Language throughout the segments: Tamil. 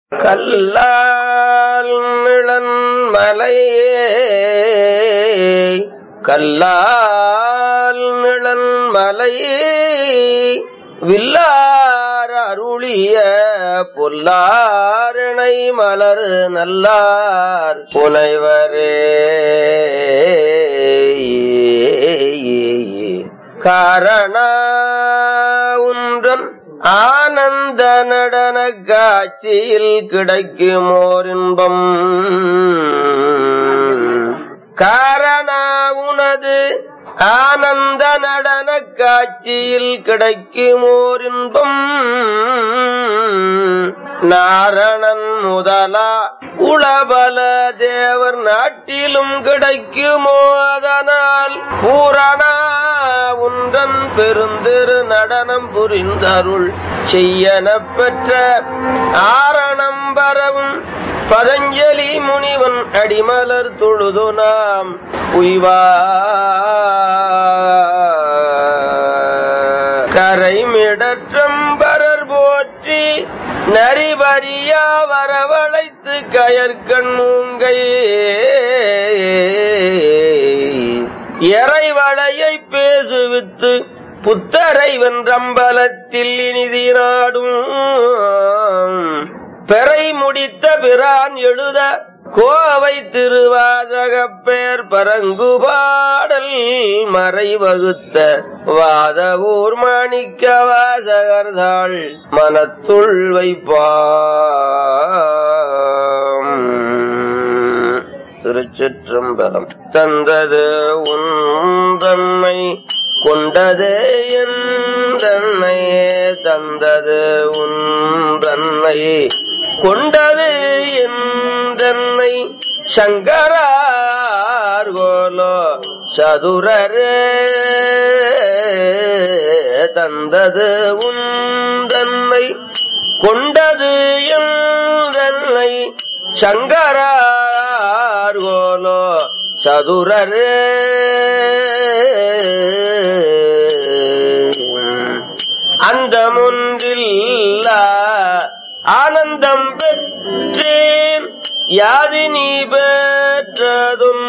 கல்லால் நிழன்மலையே கல்லால் நிழன்மலையே வில்லார் அருளிய பொல்லாரணை மலர் நல்லார் புனைவரே காரண உன்றன் ஆனந்த நடன காட்சியில் கிடைக்குமோர் இன்பம் காரண உனது ஆனந்த நடன காட்சியில் கிடைக்குமோர் இன்பம் நாரணன் முதலா உளபல தேவர் நாட்டிலும் கிடைக்குமோ அதனால் பூரணா உன்றன் பெருந்திரு நடனம் புரிந்தருள் செய்யன பெற்ற ஆரணம் பரவும் பதஞ்சலி முனிவன் அடிமலர் தொழுது நாம் உய்வா கரைமிடற்றம்பரர் போற்றி நரிபரியா வரவழைத்து கயற்கண் மூங்கை இறைவளையை பேசுவித்து புத்தரை வென்றம்பலத்தில் இனிதி நாடும் பெறை முடித்த பிரான் எழுத கோவை திருவாதக பேர் பரங்கு பாடல் மறை வகுத்த வாதவூர் மாணிக்க வாசகர்தாள் மனத்துள் வைப்பாம் திருச்சிற்றம்பலம் தந்தது உன் தன்னை கொண்டது என் தன்னையே தந்தது உன் தன்னை கொண்டது என் தன்னை சங்கரார் கோலோ சதுரரே தந்தது உன் தன்னை கொண்டது என் தன்னை சங்கரார் கோலோ சதுரரே அந்த முன்றில்ல ஆனந்தம் பெற்றேன் யாது நீ பெற்றதும்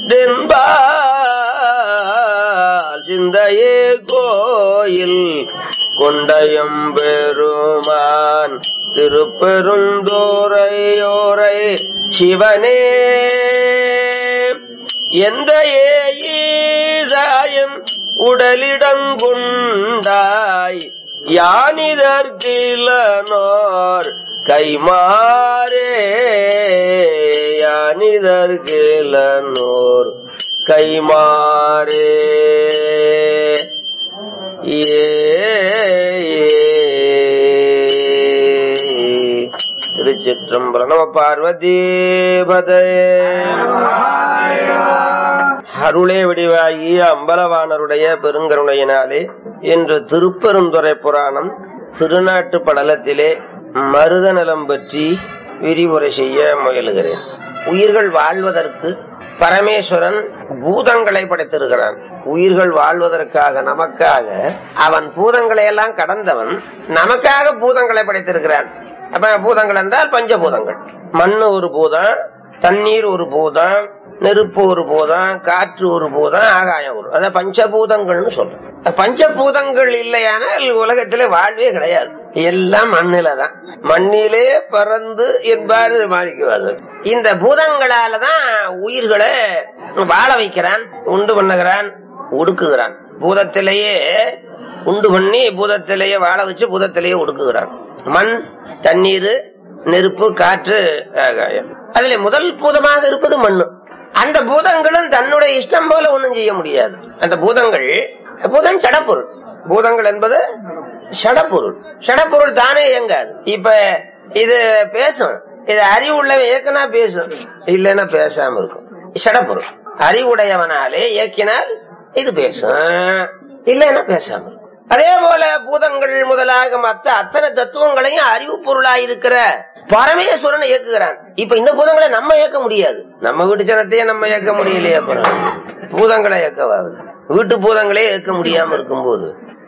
தென்பால் சிந்தையே கோயில் கொண்டயம் பெருமான் திருப்பெருந்தோரையோரை சிவனே எந்த ஏசாயம் உடலிடங்குண்டாய் யானிதற்கிலனோர் கைமாறே யானிதற்கிலனோர் கைமாறே ஏ திருச்சிற்றம்பலம் நம பார்வதி பதயே அருளே வடிவாகிய அம்பலவாணருடைய பெருங்கருணையினாலே இன்று திருப்பெருந்துறை புராணம் திருநாட்டு படலத்திலே மருத நலம் பற்றி விரிவுரை செய்ய முயலுகிறேன் உயிர்கள் வாழ்வதற்கு பரமேஸ்வரன் பூதங்களை படைத்திருக்கிறான் உயிர்கள் வாழ்வதற்காக நமக்காக அவன் பூதங்களை எல்லாம் கடந்தவன் நமக்காக பூதங்களை படைத்திருக்கிறான் அப்ப பூதங்கள் என்றால் பஞ்சபூதங்கள் மண்ணு ஒரு பூதம் தண்ணீர் ஒரு பூதம் நெருப்பு ஒரு பூதம் காற்று ஒரு பூதம் ஆகாயம் ஒரு அதான் பஞ்சபூதங்கள்னு சொல்றோம் பஞ்சபூதங்கள் இல்லையானால் உலகத்திலே வாழ்வே கிடையாது எல்லாம் மண்ணில தான் மண்ணிலே பறந்து என்பாரு மாறிக்குவாரு இந்த பூதங்களால தான் உயிர்களை வாழ வைக்கிறான் உண்டு பண்ணுகிறான் ஒடுக்குகிறான் பூதத்திலேயே உண்டு பண்ணி பூதத்திலேயே வாழ வச்சு பூதத்திலேயே ஒடுக்குகிறான் மண் தண்ணீர் நெருப்பு காற்று ஆகாயம் அதுல முதல் பூதமாக இருப்பது மண்ணு அந்த பூதங்களும் தன்னுடைய இஷ்டம் போல ஒண்ணும் செய்ய முடியாது அந்த பூதங்கள் பூதம் சடப்பொருள் பூதங்கள் என்பது சடப்பொருள் சடப்பொருள் தானே இயங்காது இப்ப இது பேசும் இது அறிவுள்ளவன் இயக்குனா பேசும் இல்லைன்னா பேசாம இருக்கும் சடப்பொருள் அறிவுடையவனாலே இயக்கினால் இது பேசும் இல்லைன்னா பேசாம இருக்கும் அதே போல பூதங்கள் முதலாக மற்ற அத்தனை தத்துவங்களையும் அறிவு பொருளாயிருக்கிற பரமேஸ்வரன் இயக்குகிறான் இப்ப இந்த பூதங்களை நம்ம இயக்க முடியாது நம்ம வீட்டு ஜனத்தையே நம்ம இயக்க முடியலையே அப்புறம் பூதங்களை இயக்கவாது வீட்டு பூதங்களே இயக்க முடியாம இருக்கும்போது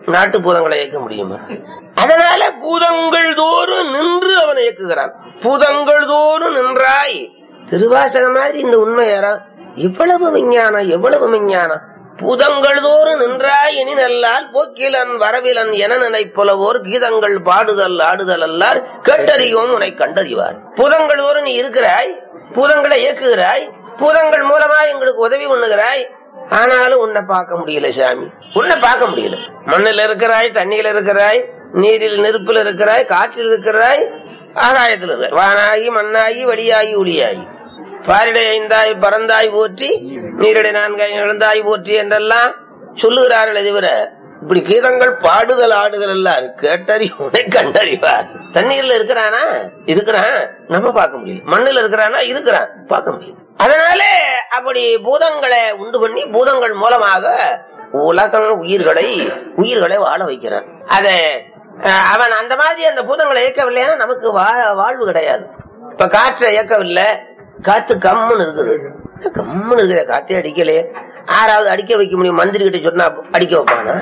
நாட்டு பூதங்களை இயக்க முடியுமா அதனால பூதங்கள் தோறும் நின்று அவனை இயக்குகிறான் பூதங்கள் தோறும் நின்றாய் திருவாசகம் மாதிரி இந்த உண்மை யாரா இவ்வளவு விஞ்ஞானம் எவ்வளவு விஞ்ஞானம் பூதங்கள் தோறும் நின்றாய் எனி நல்லால் போக்கிலன் வரவிலன் என நினைப்புலவோர் கீதங்கள் பாடுதல் ஆடுதல் அல்லார் கேட்டறியோம் உன்னை கண்டறிவார் பூதங்கள் தோறும் நீ இருக்கிறாய் பூதங்களை இயக்குகிறாய் பூதங்கள் மூலமா எங்களுக்கு உதவி பண்ணுகிறாய் ஆனாலும் உன்னை பார்க்க முடியல சாமி உன்னை பார்க்க முடியல மண்ணில் இருக்கிறாய் தண்ணியில இருக்கிறாய் நீரில் நெருப்பில் இருக்கிறாய் காற்றில் இருக்கிறாய் ஆகாயத்தில் இருக்கிறாய் வானாகி மண்ணாகி வழியாகி ஒளியாகி பாரிடை ஐந்தாய் பறந்தாய் போற்றி நீரிடை நான்காய் எழுந்தாய் போற்றி என்றெல்லாம் சொல்லுகிறார்கள் தவிர இப்படி கீதங்கள் பாடுதல் ஆடுதல் எல்லாம் கேட்டறிவுனை கண்டறிவார் தண்ணீர்ல இருக்கிறானா இருக்கிறான் நம்ம பார்க்க முடியல மண்ணுல இருக்கிறானா இருக்கிறான் பார்க்க முடியல அதனால அப்படி பூதங்களை உண்டு பண்ணி பூதங்கள் மூலமாக உலகம் உயிர்களை உயிர்களை வாழ வைக்கிறான் அத அஹ், அவன் அந்த மாதிரி அந்த பூதங்களை இயக்கவில்லைன்னா நமக்கு வா- வாழ்வு கிடையாது இப்ப காற்றை இயக்கவில்லை காத்து கம்முன்னு இருக்குது கம்முன்னு இருக்குது காத்தே அடிக்கலையே ஆறாவது அடிக்க வைக்க முடியும் மந்திரி கிட்ட சொன்னா அடிக்க வைப்பானா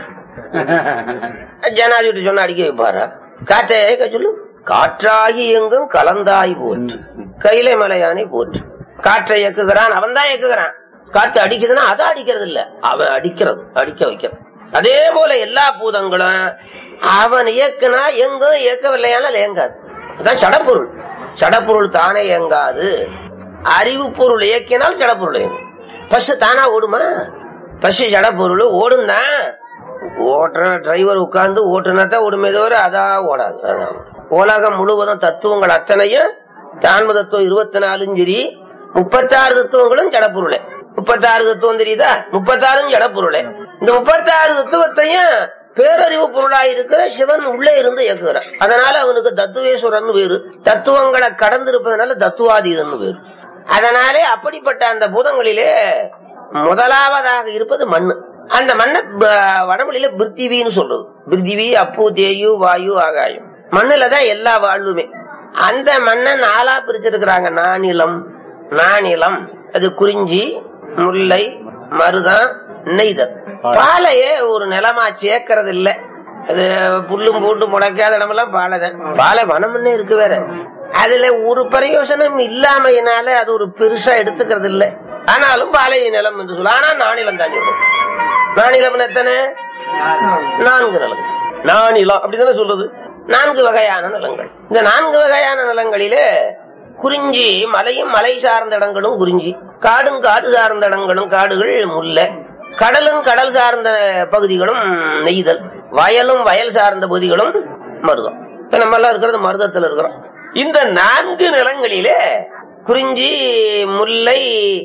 ஜனாதிபதி கிட்ட சொன்னா அடிக்க வைப்பாரா காத்தை இயக்க சொல்லு காற்றாகி எங்கும் கலந்தாய் போற்று கைலை மலையானை போற்று காற்றை இயக்குகிறான் அவன் தான் இயக்குகிறான் காத்து அடிக்குதுன்னா அதை அடிக்கிறது இல்ல அவன் அடிக்கிறது அடிக்க வைக்கிறது அதே போல எல்லா பூதங்களும் அவன் இயக்குனா எங்கும் இயக்கவில்லையானால் இயங்காது அதான் சடப்பொருள் சடப்பொருள் தானே இயங்காது அறிவு பொருள் இயக்கினால் சடப்பொருள் இயங்கும் பஸ் தானா ஓடுமா பஸ் ஜடப்பொருள் ஓடும் தான் ஓட்டுற டிரைவர் உட்கார்ந்து ஓட்டுனா தான் ஓடுமே தவிர அதான் ஓடாது அதான் உலகம் முழுவதும் தத்துவங்கள் அத்தனையும் தான்ம தத்துவம் இருபத்தி நாலும் சரி முப்பத்தாறு தத்துவங்களும் ஜடப்பொருளே முப்பத்தாறு தத்துவம் தெரியுதா முப்பத்தாறும் ஜடப்பொருளே இந்த முப்பத்தாறு தத்துவத்தையும் பேரறிவு பொருளாய் இருக்கிற சிவன் உள்ளே இருந்து இயக்குகிறான் அதனால அவனுக்கு தத்துவேஸ்வரன் வேறு தத்துவங்களை கடந்து இருப்பதனால தத்துவாதீதன் வேறு அதனாலே அப்படிப்பட்ட அந்த பூதங்களிலே முதலாவதாக இருப்பது மண்ணு அந்த மண்ணை ப- வடமொழியில பிருத்திவின்னு சொல்றது பிருத்திவி அப்பு தேயு வாயு ஆகாயம் மண்ணுல தான் எல்லா வாழ்வுமே அந்த மண்ணை நாலா பிரிச்சிருக்கிறாங்க நானிலம் நானிலம் அது குறிஞ்சி முல்லை மருதம் நெய்தல் பாலையே ஒரு நிலமா சேர்க்கறது இல்ல அது புல்லும் பூண்டு முளைக்காத இடமெல்லாம் பாலை தான் பாலை வனம்னே இருக்கு வேற அதுல ஒரு பிரயோசனம் இல்லாமையினால அது ஒரு பெருசா எடுத்துக்கிறது இல்ல ஆனாலும் பாலை நிலம் என்று சொல்ல ஆனா நானிலம் தான் சொல்லும் நானிலம் எத்தனை நான்கு நிலங்கள் நானிலம் அப்படிதானே சொல்றது நான்கு வகையான நிலங்கள் இந்த நான்கு வகையான நிலங்களிலே குறிஞ்சி மலையும் மலை சார்ந்த இடங்களும் குறிஞ்சி காடும் காடு சார்ந்த இடங்களும் காடுகள் முல்லை கடலும் கடல் சார்ந்த பகுதிகளும் நெய்தல் வயலும் வயல் சார்ந்த பகுதிகளும் மருதம் இப்ப நம்ம எல்லாம் இருக்கிறது மருதத்துல இருக்கிறோம் இந்த நான்கு நிலங்களிலே குறிஞ்சி முல்லை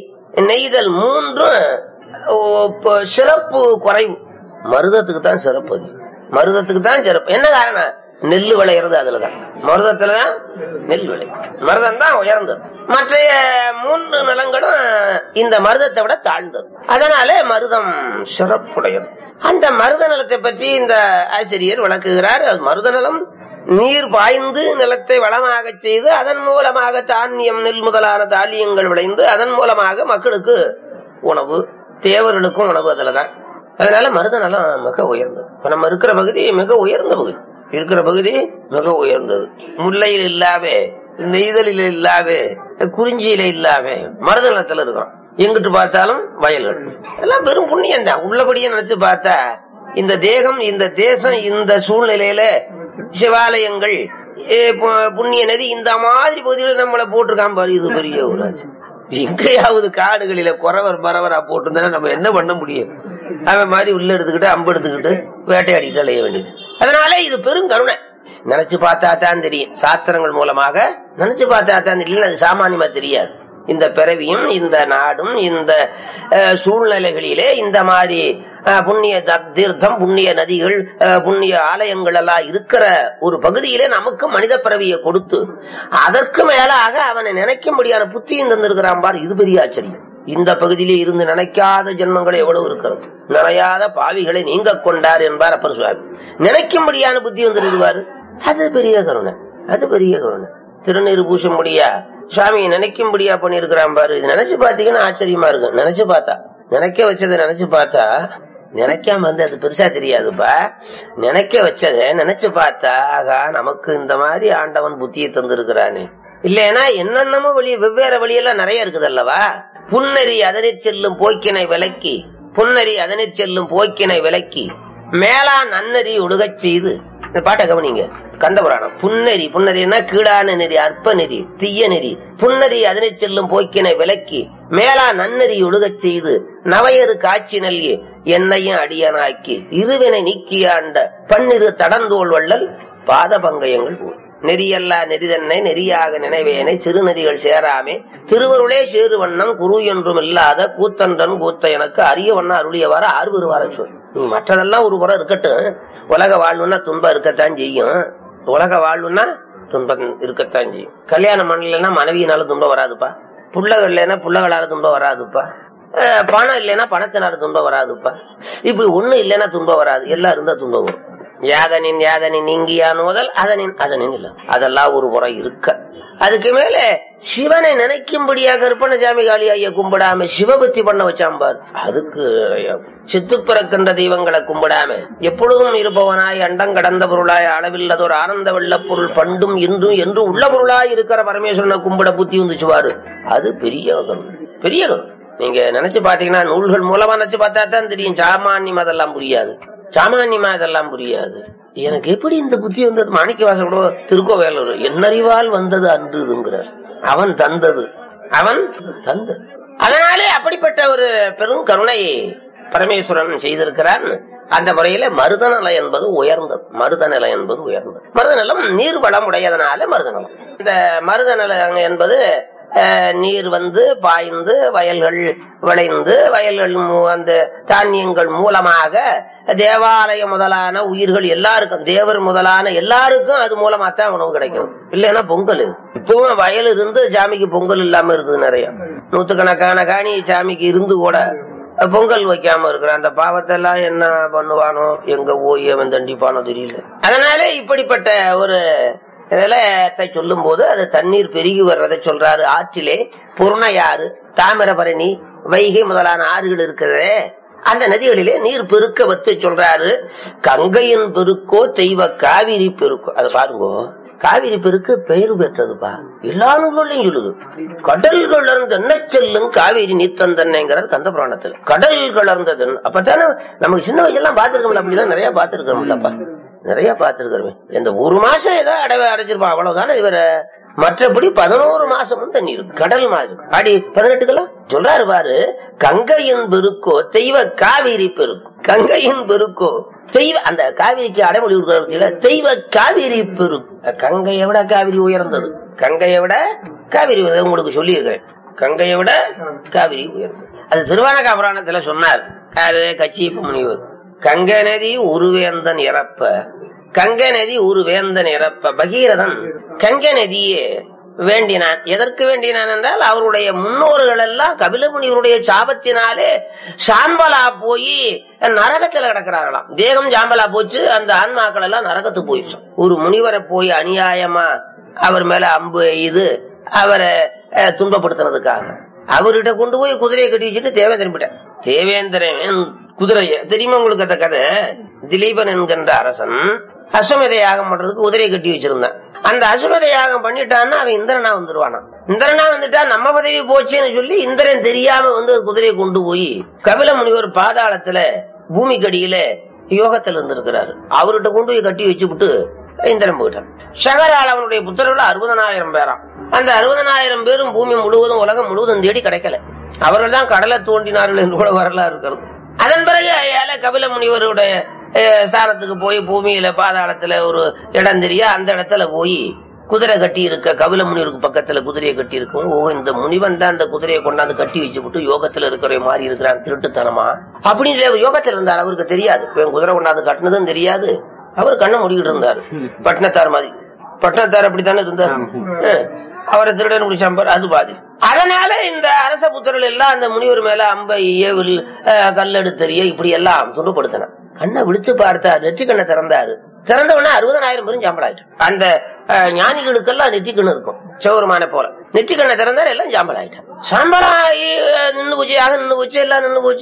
நெய்தல் மூன்றும் ஓ, இப்ப சிறப்பு குறைவு மருதத்துக்கு தான் சிறப்பு அது. மருதத்துக்கு தான் சிறப்பு என்ன காரணம் நெல் விளையிறது அதுலதான் மருதத்துலதான் நெல் விளை மருதம் தான் உயர்ந்தது மற்ற மூன்று நிலங்களும் இந்த மருதத்தை விட தாழ்ந்தது அதனால மருதம் சிறப்புடையது அந்த மருத நிலத்தை பற்றி இந்த ஆசிரியர் விளக்குகிறார் அது மருத நிலம் நீர் பாய்ந்து நிலத்தை வளமாக செய்து அதன் மூலமாக தானியம் நெல் முதலான தானியங்கள் விளைந்து அதன் மூலமாக மக்களுக்கு உணவு தேவர்களுக்கும் உணவு அதுலதான் அதனால மருத நலம் மிக உயர்ந்தது இப்ப நம்ம இருக்கிற பகுதி மிக உயர்ந்த பகுதி இருக்கிற பகுதி மிக உயர்ந்தது முல்லையில் இல்லாவே நெய்தலில் இல்லாவே குறிஞ்சியில இல்லாவே மருத நிலத்துல இருக்கிறோம் எங்கிட்டு பார்த்தாலும் வயல்கள் எல்லாம் பெரும் புண்ணியம் தான் உள்ளபடியே நினைச்சு பார்த்தா இந்த தேகம் இந்த தேசம் இந்த சூழ்நிலையில சிவாலயங்கள் ஏ, பு- புண்ணிய நதி இந்த மாதிரி பகுதியில் நம்மளை போட்டிருக்கான் பாரு இது பெரிய ஊராட்சி எங்கேயாவது காடுகளில குறவர் பரவரா போட்டிருந்தா நம்ம என்ன பண்ண முடியும் அவன் மாதிரி உள்ள எடுத்துக்கிட்டு அம்பு எடுத்துக்கிட்டு வேட்டையாடிட்டு அலைய வேண்டியது அதனால இது பெரும் கருணை நினைச்சு பார்த்தா தான் தெரியும் சாஸ்திரங்கள் மூலமாக நினைச்சு பார்த்தா தான் தெரியும் அது சாமானியமா தெரியாது இந்த பிறவியும் இந்த நாடும் இந்த அஹ், சூழ்நிலைகளிலே இந்த மாதிரி அஹ், புண்ணிய த- தீர்த்தம் புண்ணிய நதிகள் அஹ், புண்ணிய ஆலயங்கள் எல்லாம் இருக்கிற ஒரு பகுதியிலே நமக்கு மனித பிறவியை கொடுத்து அதற்கு மேலாக அவனை நினைக்கும்படியான புத்தியும் தந்திருக்கிறான் பார் இது பெரிய ஆச்சரியம் இந்த பகுதியிலே இருந்து நினைக்காத ஜென்மங்கள் எவ்வளவு இருக்கிறது நிறையாத பாவிகளை நீங்க கொண்டார் என்பார் அப்பர் சுவாமி நினைக்கும்படியான புத்தி வந்துருவாரு அது பெரிய கருணை அது பெரிய கருணை திருநீர் பூசும்படியா சுவாமியை நினைக்கும்படியா பண்ணிருக்கிறான் பாரு இது நினைச்சு பாத்தீங்கன்னா ஆச்சரியமா இருக்கும் நினைச்சு பார்த்தா நினைக்க வச்சதை நினைச்சு பார்த்தா நினைக்காம வந்து அது பெருசா தெரியாதுப்பா நினைக்க வச்சத நினைச்சு பார்த்தா ஆகா நமக்கு இந்த மாதிரி ஆண்டவன் புத்தியை தந்திருக்கிறானே இல்லைன்னா என்னென்னமோ வழி வெவ்வேறு வழியெல்லாம் நிறைய இருக்குது அல்லவா புன்னெறி அதனிற் செல்லும் போக்கினை விலக்கி புன்னெறி அதனிற் செல்லும் போக்கினை விலக்கி மேலா நன்னெறி ஒடுகச் செய்து இந்த பாட்டை கவனிங்க கந்தபுராணம் புன்னெறி புன்னெறினா கீழான நெறி அற்ப நெறி தீய நெறி புன்னெறி அதனைச் செல்லும் போக்கினை விலக்கி மேலா நன்னெறி ஒழுகச் செய்து நவையரு காட்சி நல்கி என்னையும் அடியனாக்கி இருவினை நீக்கியாண்ட பன்னிரு தடந்தோள் வள்ளல் பாத பங்கயங்கள் போல் நெறியல்லா நெறிதன்னை நெறியாக நினைவேனை சிறுநெறிகள் சேராமே திருவருளே சேரு வண்ணம் குரு என்றும் இல்லாத கூத்தன்றன் கூத்த எனக்கு அரிய வண்ணம் அருளியவாறு ஆறுவருவார சொல் நீ மற்றதெல்லாம் ஒரு புறம் இருக்கட்டும் உலக வாழ்வுன்னா துன்பம் இருக்கத்தான் செய்யும் உலக வாழ்வுன்னா துன்பம் இருக்கத்தான் செய்யும் கல்யாணம் பண்ணலன்னா மனைவியினால துன்பம் வராதுப்பா புள்ளகள் இல்லைன்னா புள்ளகளால துன்பம் வராதுப்பா அஹ் பணம் இல்லைன்னா பணத்தினால துன்பம் வராதுப்பா இப்படி ஒண்ணு இல்லைன்னா துன்பம் வராது எல்லாம் இருந்தா துன்பம் வரும் யாதனின் யாதனின் நீங்கியான் முதல் அதனின் அதனின் இல்ல அதெல்லாம் ஒரு முறை இருக்க அதுக்கு மேல சிவனை நினைக்கும்படியா கற்பனை சாமி காளி ஐயா கும்பிடாம சிவபக்தி பண்ண வச்சாம்பார் அதுக்கு சித்து பிறக்கின்ற தெய்வங்களை கும்பிடாம எப்பொழுதும் இருப்பவனாய் அண்டம் கடந்த பொருளாய் அளவில்லதொரு ஆனந்த வெள்ள பொருள் பண்டும் இன்றும் என்றும் உள்ள பொருளாய் இருக்கிற பரமேஸ்வரனை கும்பிட புத்தி வந்துச்சுவாரு அது பெரிய கருணை பெரிய கருணை நீங்க நினைச்சு பாத்தீங்கன்னா நூல்கள் மூலமா நினைச்சு பார்த்தா தான் தெரியும் சாமானியம் அதெல்லாம் புரியாது சாமானியமா இதெல்லாம் புரியாது எனக்கு எப்படி இந்த புத்தி வந்தது மாணிக்க வாசல் கூட திருக்கோவேலூர் என்னறிவால் வந்தது அன்றுங்கிறார் அவன் தந்தது அவன் தந்தது அதனாலே அப்படிப்பட்ட ஒரு பெரும் கருணையை பரமேஸ்வரன் செய்திருக்கிறான் அந்த முறையில மருதநிலை என்பது உயர்ந்தது மருதநிலை என்பது உயர்ந்தது மருதநிலம் நீர் வளம் உடையதனால மருதநிலம் இந்த மருதநிலம் என்பது அஹ், நீர் வந்து பாய்ந்து வயல்கள் விளைந்து வயல்கள் மூ- அந்த தானியங்கள் மூலமாக தேவாலயம் முதலான உயிர்கள் எல்லாருக்கும் தேவர் முதலான எல்லாருக்கும் அது மூலமா தான் உணவு கிடைக்கும் இல்லைன்னா பொங்கல் இப்பவும் வயல் இருந்து சாமிக்கு பொங்கல் இல்லாம இருக்குது நிறைய நூத்துக்கணக்கான காணி சாமிக்கு இருந்து கூட பொங்கல் வைக்காம இருக்கிற அந்த பாவத்தை எல்லாம் என்ன பண்ணுவானோ எங்க போய் அவன் தண்டிப்பானோ தெரியல அதனால இப்படிப்பட்ட ஒரு நிலையத்தை சொல்லும் போது அது தண்ணீர் பெருகி வர்றதை சொல்றாரு ஆற்றிலே பொருணையாறு தாமிரபரணி வைகை முதலான ஆறுகள் இருக்கிறதே அந்த நதிகளிலே நீர் பெருக்க வத்து சொல்றாரு கங்கையின் பெருக்கோ தெய்வ காவிரி பெருக்கோ அதை பாருங்கோ காவிரி பெருக்கு பெயர் பெற்றதுப்பா எல்லா நூல்களையும் சொல்லுது கடல் கலர்ந்த என்ன செல்லும் காவிரி நீத்தந்தன்னைங்கிறார் கந்த புராணத்துல கடல் கலர்ந்தது அப்பதானே நமக்கு சின்ன வயசுலாம் பாத்துருக்கோம்ல அப்படிதான் நிறைய பாத்துருக்கோம்லப்பா நிறைய பாத்துருக்கிறோமே இந்த ஒரு மாசம் ஏதோ அடவை அடைச்சிருப்பா அவ்வளவுதானே இவர மற்றபடி பதினோரு மாசமும் தண்ணி இருக்கு கடல் மாதிரி அடி பதினெட்டுக்கெல்லாம் சொல்றாரு பாரு கங்கையின் பெருக்கோ தெய்வ காவிரி பெருக்கோ கங்கையின் பெருக்கோ தெய்வ அந்த காவிரிக்கு அடைமொழி கொடுக்கிற தெய்வ காவிரி பெருக்கு கங்கையை விட காவிரி உயர்ந்தது கங்கையை விட காவிரி உயர்ந்தது. உங்களுக்கு சொல்லி இருக்கிறேன் கங்கையை விட காவிரி உயர்ந்தது அது திருவானகா புராணத்துல சொன்னார் யாரு கச்சியப்ப முனிவர் கங்கை நதி உருவேந்தன் இறப்ப கங்கை நதி ஒரு வேந்தன் இறப்ப பகீரதன் கங்கை நதியே வேண்டினான் எதற்கு வேண்டினான் என்றால் அவருடைய முன்னோர்கள் எல்லாம் கபிலமுனிவருடைய சாபத்தினாலே சாம்பலா போய் நரகத்துல கிடக்கிறார்களாம் தேகம் சாம்பலா போச்சு அந்த ஆன்மாக்கள் எல்லாம் நரகத்துக்கு போயிடுச்சு ஒரு முனிவரை போய் அநியாயமா அவர் மேல அம்பு இது அவரை அஹ், துன்பப்படுத்துறதுக்காக அவர்கிட்ட கொண்டு போய் குதிரையை கட்டி வச்சுட்டு தேவேந்திரன் போயிட்டான் தேவேந்திரன் குதிரைய தெரியுமா உங்களுக்கு அந்த கதை திலீபன் என்கின்ற அரசன் அஸ்வமேத யாகம் பண்றதுக்கு குதிரையை கட்டி வச்சிருந்தான் அந்த அஸ்வமேத யாகம் பண்ணிட்டான்னா அவன் இந்திரனா வந்துருவானா இந்திரனா வந்துட்டா நம்ம பதவி போச்சுன்னு சொல்லி இந்திரன் தெரியாம வந்து குதிரையை கொண்டு போய் கபில முனிவர் பாதாளத்துல பூமிக்கடியில யோகத்துல இருந்திருக்கிறாரு அவர்கிட்ட கொண்டு போய் கட்டி வச்சுவிட்டு இந்திரன் போயிட்டான் சகரால் அவனுடைய புத்தர்கள் அறுபதனாயிரம் பேராம் அந்த அறுபதனாயிரம் பேரும் பூமி முழுவதும் உலகம் முழுவதும் தேடி கிடைக்கல அவர்கள் தான் கடலை தோண்டினார்கள் என்று கூட வரலாறு இருக்கிறது அதன் பிறகு ஏழை கபில முனிவருடைய அஹ், ஸ்தானத்துக்கு போய் பூமியில பாதாளத்துல ஒரு இடம் தெரிய அந்த இடத்துல போய் குதிரை கட்டி இருக்க கபில முனிவருக்கு பக்கத்துல குதிரையை கட்டி இருக்கும் ஓ இந்த முனிவன் தான் அந்த குதிரையை கொண்டாந்து கட்டி வச்சு விட்டு யோகத்துல இருக்கிற மாதிரி இருக்கிறான் திருட்டுத்தனமா அப்படின்னு அவர் யோகத்துல இருந்தார் அவருக்கு தெரியாது இவன் குதிரை கொண்டாந்து கட்டினதும் தெரியாது அவர் கண்ணை மூடிக்கிட்டு இருந்தாரு பட்டினத்தார் மாதிரி பட்டினத்தார் அப்படித்தானே இருந்தார் அஹ், அவரை திருடன் குடிச்சாம்பார் அது பாதி அதனால இந்த அரச புத்திரர்கள் எல்லாம் அந்த முனிவர் மேல அம்பை ஏவில் அஹ், கல்லெடுத்தறிய இப்படி எல்லாம் துன்பப்படுத்தினார் கண்ணை விழிச்சு பார்த்தார் நெற்றி கண்ணை திறந்தாரு திறந்தவன அறுபதனாயிரம் பேரும் சம்பளம் ஆயிட்டு அந்த அஹ், ஞானிகளுக்கெல்லாம் நெற்றிக்கண்ணு இருக்கும் சிவருமான போல நெற்றிக்கண்ணை திறந்தாரு எல்லாம் சாம்பல் ஆயிட்டான் சாம்பல் ஆகி அஹ், நின்னு போச்சு யாக நின்னு போச்சு எல்லாம் நின்னு போச்சு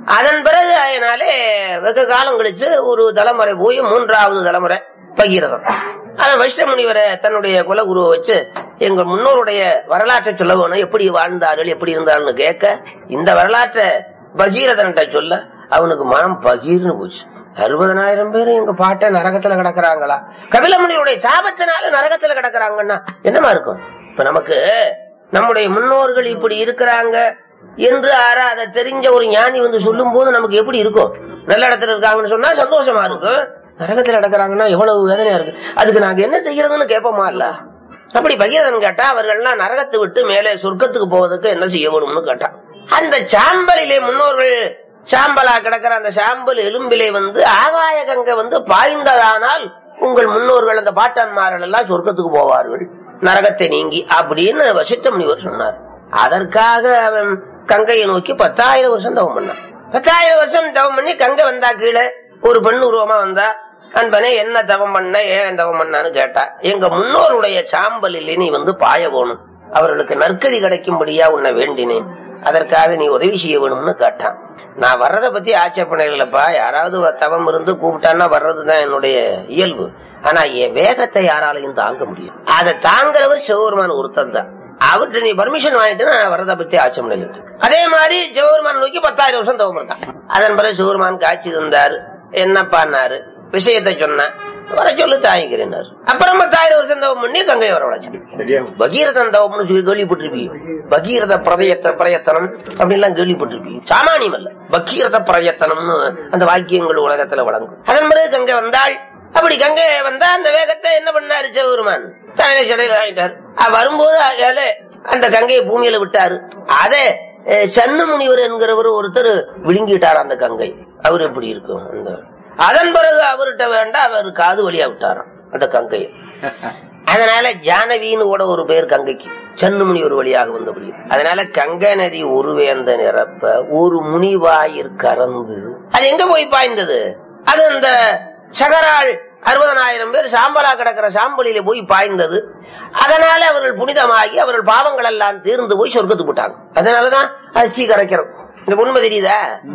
அதன் பிறகு அதனாலே வெகு காலம் கழிச்சு ஒரு தலைமுறை போய் மூன்றாவது தலைமுறை பகீரதம் அவன் வைஷ்ண முனிவரை தன்னுடைய குலகுருவை வச்சு எங்க முன்னோருடைய வரலாற்றை சொல்ல வேணும் எப்படி வாழ்ந்தார்கள் எப்படி இருந்தார்கள்னு கேட்க இந்த வரலாற்றை பகீரதன்ட்ட சொல்ல அவனுக்கு மனம் பகீர்னு போச்சு அறுபதனாயிரம் பேர் எங்க பாட்ட நரகத்துல கிடக்குறாங்களா கபிலமுனியுடைய சாபத்தினால நரகத்துல கிடக்குறாங்கன்னா என்னமா இருக்கும் இப்ப நமக்கு நம்முடைய முன்னோர்கள் இப்படி இருக்கிறாங்க என்று ஆறா அதை தெரிஞ்ச ஒரு ஞானி வந்து சொல்லும் போது நமக்கு எப்படி இருக்கும் நல்ல இடத்துல இருக்காங்கன்னு சொன்னா சந்தோஷமா இருக்கும் நரகத்துல நடக்கிறாங்கன்னா எவ்வளவு வேதனையா இருக்கு அதுக்கு நாங்க என்ன செய்யறதுன்னு கேட்போமா இல்ல அப்படி பகீரதன் கேட்டா அவர்கள்லாம் நரகத்தை விட்டு மேலே சொர்க்கத்துக்கு போவதற்கு என்ன செய்ய வேணும்னு கேட்டான் அந்த சாம்பலிலே முன்னோர்கள் சாம்பலா கிடக்கிற அந்த சாம்பல் எலும்பிலே வந்து ஆகாய கங்கை வந்து பாய்ந்ததானால் உங்கள் முன்னோர்கள் அந்த பாட்டன்மார்கள் எல்லாம் சொர்க்கத்துக்கு போவார்கள் நரகத்தை நீங்கி அப்படின்னு வசிட்ட முனிவர் சொன்னார் அதற்காக அவன் கங்கையை நோக்கி பத்தாயிரம் வருஷம் தவம் பண்ணான் பத்தாயிரம் வருஷம் தவம் பண்ணி கங்கை வந்தா கீழே ஒரு பெண் உருவமா வந்தா அன்பனே என்ன தவம் பண்ண ஏன் தவம் பண்ணான்னு கேட்டா எங்க முன்னோருடைய சாம்பலில் நீ வந்து பாய போகணும் அவர்களுக்கு நற்கதி கிடைக்கும்படியா உன்னை வேண்டினேன் அதற்காக நீ உதவி செய்ய வேணும்னு கேட்டான் நான் வர்றதை பத்தி ஆட்சேபனை இல்லப்பா யாராவது தவம் இருந்து கூப்பிட்டான்னா வர்றதுதான் என்னுடைய இயல்பு ஆனா என் வேகத்தை யாராலையும் தாங்க முடியும் அதை தாங்குறவர் சிவபெருமான் ஒருத்தன் தான் அவர்கிட்ட நீ பர்மிஷன் வாங்கிட்டு நான் வரத பத்தி ஆட்சம் இருக்கு அதே மாதிரி சிவபெருமான் நோக்கி பத்தாயிரம் வருஷம் தவம் இருந்தான் அதன் பிறகு சிவபெருமான் காட்சி தந்தாரு என்னப்பான்னாரு விஷயத்தை சொன்னேன் வர சொல்லு தாங்கிக்கிறேன் அப்புறம் பத்தாயிரம் வருஷம் தவம் பண்ணி கங்கை வரவழைச்சு பகீரதன் தவம்னு சொல்லி கேள்விப்பட்டிருப்பீங்க பகீரத பிரயத்த பிரயத்தனம் அப்படின்லாம் கேள்விப்பட்டிருப்பீங்க சாமானியம் அல்ல பகீரத பிரயத்தனம்னு அந்த வாக்கியங்கள் உலகத்துல வழங்கும் அதன் பிறகு கங்கை வந்தாள் அப்படி கங்கை வந்தா அந்த வேகத்தை என்ன பண்ணாரு சிவபெருமான் தலைமை சடையில ஆகிட்டார் வரும்போது அதால அந்த கங்கையை பூமியில விட்டாரு அதே சன்னு முனிவர் என்கிறவர் ஒருத்தர் விழுங்கிட்டார் அந்த கங்கை அவர் எப்படி இருக்கும் அந்த அதன் பிறகு அவர்கிட்ட வேண்டாம் அவர் காது வழியா விட்டாராம் அந்த கங்கையை அதனால ஜானவின்னு கூட ஒரு பேர் கங்கைக்கு சன்னு முனிவர் வழியாக வந்தபடி அதனால கங்கை நதி உருவேந்த நிரப்ப ஒரு முனிவாயிற் கறந்து அது எங்க போய் பாய்ந்தது அது அந்த சகராள் அறுபதனாயிரம் பேர் சாம்பலா கிடக்கிற சாம்பலிலே போய் பாய்ந்தது அதனால அவர்கள் புனிதமாகி அவர்கள் பாவங்கள் எல்லாம் தீர்ந்து போய் சொர்க்கத்துக்கு போட்டாங்க அதனாலதான் அஸ்தி கரைக்கிறோம் இந்த உண்மை தெரியுதா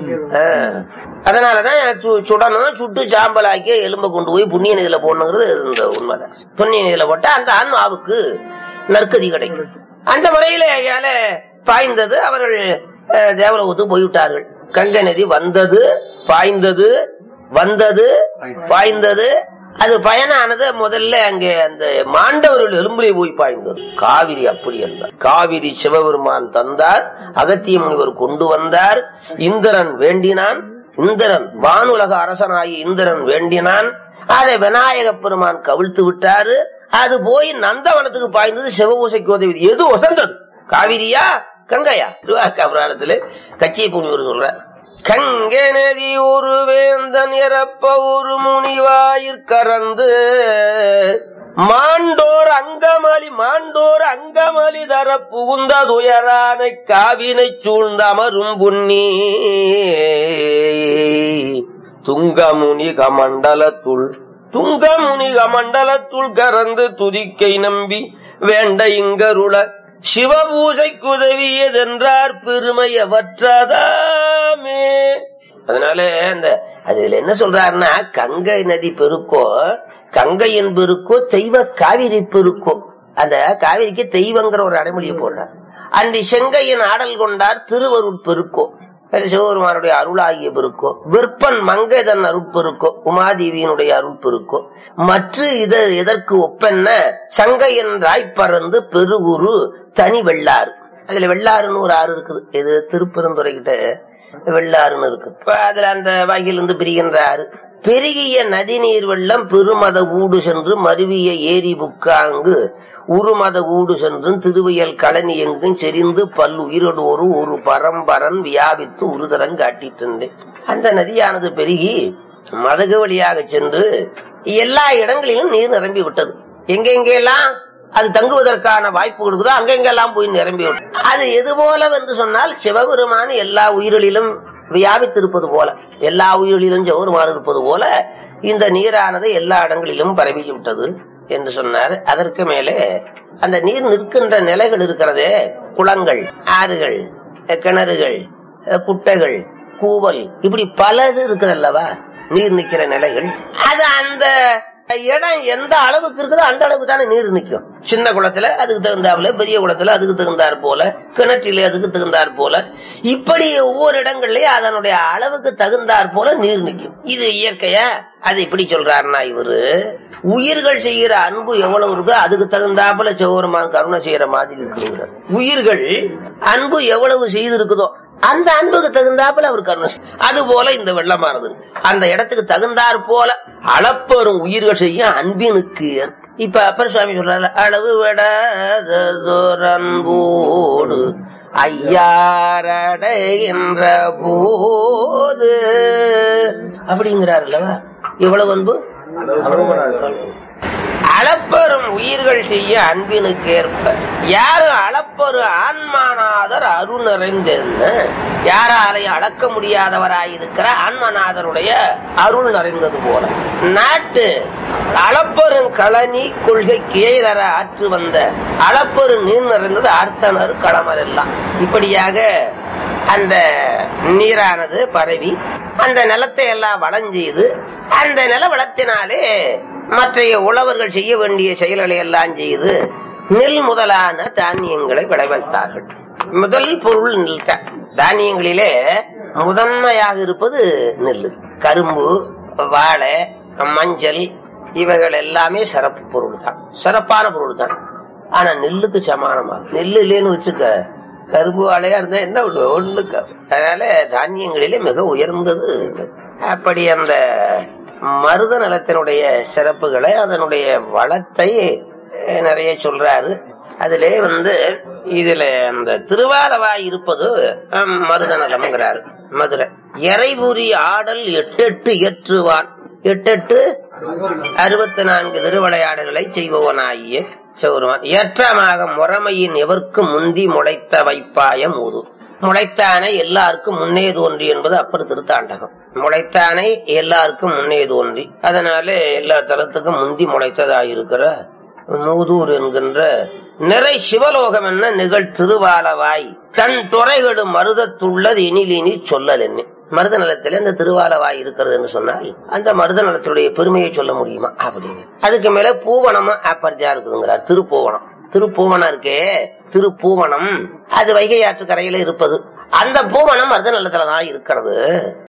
அதனாலதான் சுடணும் சுட்டு சாம்பலாக்கி எலும்ப கொண்டு போய் புண்ணிய நிதியில போடணுங்கிறது இந்த உண்மைதான் புண்ணிய நிதியில போட்டா அந்த ஆன்மாவுக்கு நற்கதி கிடைக்கும் அந்த முறையில ஐயால பாய்ந்தது அவர்கள் தேவலோகத்துக்கு போய்விட்டார்கள் கங்கை நதி வந்தது பாய்ந்தது வந்தது பாய்ந்தது அது பயனானது முதல்ல அங்கே அந்த மாண்டவர்கள் எலும்புலே போய் பாய்ந்தது காவிரி அப்படி அல்ல காவிரி சிவபெருமான் தந்தார் அகத்திய முனிவர் கொண்டு வந்தார் இந்திரன் வேண்டினான் இந்திரன் வானுலக அரசனாகி இந்திரன் வேண்டினான் அதை விநாயக பெருமான் கவிழ்த்து விட்டாரு அது போய் நந்தவனத்துக்கு பாய்ந்தது சிவபூசைக்கு உதவி எது வசந்தது காவிரியா கங்கையா புராணத்துல கச்சிய முனிவர் சொல்ற கங்க நதி ஒரு வேந்தன் இறப்ப ஒரு முனிவாயிற்கறந்து மாண்டோர் அங்கமலி மாண்டோர் அங்கமலி தர புகுந்த துயரானை காவினை சூழ்ந்த அமரும் புன்னி துங்கமுனி கமண்டலத்துள் துங்கமுனி கமண்டலத்துள் கறந்து துதிக்கை நம்பி வேண்ட இங்கருள சிவபூசைக்கு உதவியதென்றார் பெருமையவற்றதாமே அதனால அந்த அதுல என்ன சொல்றாருன்னா கங்கை நதி பெருக்கோ கங்கையின் பெருக்கோ தெய்வ காவிரி பெருக்கோ அந்த காவிரிக்கு தெய்வங்கிற ஒரு அடைமொழியை போடுறார் அன்றி செங்கையின் ஆடல் கொண்டார் திருவருட் பெருக்கோ சிவபெருமானுடைய அருளாகிய பெருக்கோ விற்பன் மங்கைதன் அருட்பெருக்கோ உமாதேவியினுடைய அருட்பெருக்கோ மற்ற இது எதற்கு ஒப்பென்ன சங்கையன் ராய்ப்பறந்து பெருகுரு தனி வெள்ளாறு அதுல வெள்ளாறுன்னு ஒரு ஆறு இருக்குது இது திருப்பெருந்துறை கிட்ட வெள்ளாறுன்னு இருக்கு இப்ப அதுல அந்த வகையிலிருந்து பிரிகின்ற ஆறு பெருகிய நதிநீர் வெள்ளம் பெருமத ஊடு சென்று மருவிய ஏரி புக்காங்கு உருமத ஊடு சென்றும் திருவியல் களனி எங்கும் செறிந்து பல் உயிரோடு ஒரு பரம்பரன் வியாபித்து உருதரம் காட்டிட்டு அந்த நதியானது பெருகி மதகு வழியாக சென்று எல்லா இடங்களிலும் நீர் நிரம்பி விட்டது எங்கெங்கெல்லாம் அது தங்குவதற்கான வாய்ப்பு இருக்குதோ அங்கெங்கெல்லாம் போய் நிரம்பி விட்டது அது எது போல என்று சொன்னால் சிவபெருமான எல்லா உயிரிலும் வியாபித்திருப்பது போல எல்லா உயிரிலும் ஜவுருமாறு இருப்பது போல இந்த நீரானது எல்லா இடங்களிலும் பரவி விட்டது என்று சொன்னார் அதற்கு மேலே அந்த நீர் நிற்கின்ற நிலைகள் இருக்கிறதே குளங்கள் ஆறுகள் கிணறுகள் குட்டைகள் கூவல் இப்படி பலது இருக்குது அல்லவா நீர் நிக்கிற நிலைகள் அது அந்த இடம் எந்த அளவுக்கு இருக்குதோ அந்த அளவுக்கு தானே நீர் நிக்கும் சின்ன குளத்துல அதுக்கு தகுந்தாப்புல பெரிய குளத்துல அதுக்கு தகுந்தாற் போல கிணற்றிலே அதுக்கு தகுந்தாற் போல இப்படி ஒவ்வொரு இடங்கள்லயும் அதனுடைய அளவுக்கு தகுந்தாற் போல நீர் நிக்கும் இது இயற்கையா அது இப்படி சொல்றாருன்னா இவரு உயிர்கள் செய்யற அன்பு எவ்வளவு இருக்கோ அதுக்கு தகுந்தாப்புல சௌரமான் கருணை செய்யற மாதிரி இருக்குங்கிறார் உயிர்கள் அன்பு எவ்வளவு செய்திருக்குதோ அந்த அன்புக்கு தகுந்தாப்புல அவர் கருணை செய்- அது போல இந்த வெள்ளமானது அந்த இடத்துக்கு தகுந்தாற் போல அளப்பெறும் உயிர்கள் செய்ய அன்பினுக்கு ஏற்ப. இப்ப அப்பர் சுவாமி சொல்றாரு அளவு விடாததோர் அன்போடு ஐயாரடைகின்ற போது அப்படிங்கிறார் அல்லவா எவ்வளவு அன்பு அளப்பெறும் உயிர்கள் செய்ய அன்பினுக்கேற்ப யாரும் அளப்பெரு ஆன்மானாதர் அருள் நிறைந்தென்ன யாராலையும் அளக்க முடியாதவராயிருக்கிற ஆன்மநாதருடைய அருள் நிறைந்தது போல நாட்டு அளப்பெரும் களனி கொள்கை கேதர ஆற்று வந்த அளப்பெரு நீர் நிறைந்தது ஆர்த்தனர் களமர் எல்லாம் இப்படியாக அந்த நீரானது பரவி அந்த நிலத்தை எல்லாம் வளஞ்செய்து அந்த நில வளத்தினாலே மற்றைய உழவர்கள் செய்ய வேண்டிய செயல்களை எல்லாம் செய்து நெல் முதலான தானியங்களை விளைவித்தார்கள் முதல் பொருள் நெல் தான் தானியங்களிலே முதன்மையாக இருப்பது நெல் கரும்பு வாழை மஞ்சள் இவைகள் எல்லாமே சிறப்பு பொருள் தான் சிறப்பான பொருள் தான் ஆனா நெல்லுக்கு சமானமாக நெல்லு இல்லைன்னு வச்சுக்க கரும்பு வாழையா இருந்தா என்ன பண்ணுவோம் ஒண்ணுக்கு அதனால தானியங்களிலே மிக உயர்ந்தது அப்படி அந்த மருத நலத்தினுடைய சிறப்புகளை அதனுடைய வளத்தை அஹ், நிறைய சொல்றாரு அதிலே வந்து இதுல அந்த திருவாலவாய் இருப்பது அஹ், மருத நலம்ங்கிறாரு மதுரை எறைபுரி ஆடல் எட்டெட்டு இயற்றுவான் எட்டெட்டு அறுபத்தி நான்கு திருவிளையாடுகளை செய்பவனாகிய சௌருமான் ஏற்றமாக முறைமையின் எவர்க்கு முந்தி முளைத்த வைப்பாய மூது முளைத்தானை எல்லாருக்கும் முன்னே தோன்றி என்பது அப்பர் திருத்தாண்டகம் முளைத்தானை எல்லாருக்கும் முன்னே தோன்றி அதனால எல்லா தலத்துக்கும் முந்தி முளைத்ததாயிருக்கிற மூதூர் என்கின்ற நிறை சிவலோகம் என்ன நிகழ் திருவாலவாய் தன் துறைகளும் மருதத்துள்ளது எனிலினி சொல்லல் என்ன மருத நலத்துல இந்த திருவாலவாய் இருக்கிறதுன்னு சொன்னால் அந்த மருத நலத்துடைய பெருமையை சொல்ல முடியுமா அப்படின்னு அதுக்கு மேல பூவனமும் அப்பர்ஜா இருக்குதுங்கிறார் திருப்பூவனம் திருப்பூவனம் இருக்கே திருப்பூவனம் அது வைகை ஆற்று கரையில இருப்பது அந்த பூவனம் மருத நலத்துலதான் இருக்கிறது